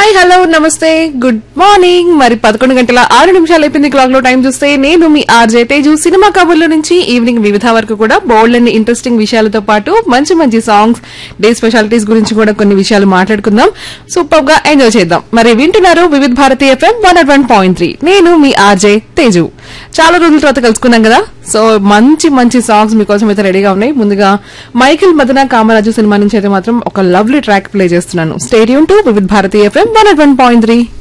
hi hello namaste good morning మరి పదకొండు గంటల ఆరు నిమిషాలు అయిపోయింది క్లాక్ లో టైం చూస్తే నేను మీ ఆర్జే తేజు సినిమా కబుర్ల నుంచి ఈవినింగ్ వివిధ వరకు కూడా బోల్డ్ అన్ని ఇంట్రెస్టింగ్ విషయాలతో పాటు మంచి మంచి సాంగ్స్ డే స్పెషాలిటీస్ గురించి కూడా కొన్ని విషయాలు మాట్లాడుకుందాం సూపర్ గా ఎంజాయ్ చేద్దాం మరి వింటున్నారు Vividh Bharati FM one at one point three నేను మీ ఆర్జే తేజు చాలా రోజుల తర్వాత కలుసుకున్నాం కదా సో మంచి మంచి సాంగ్స్ మీకోసం అయితే రెడీగా ఉన్నాయి ముందుగా మైకిల్ మదన కామరాజు సినిమా నుంచి అయితే మాత్రం ఒక లవ్లీ ట్రాక్ ప్లే చేస్తున్నాను stay tuned to Vividh Bharati FM one at one point three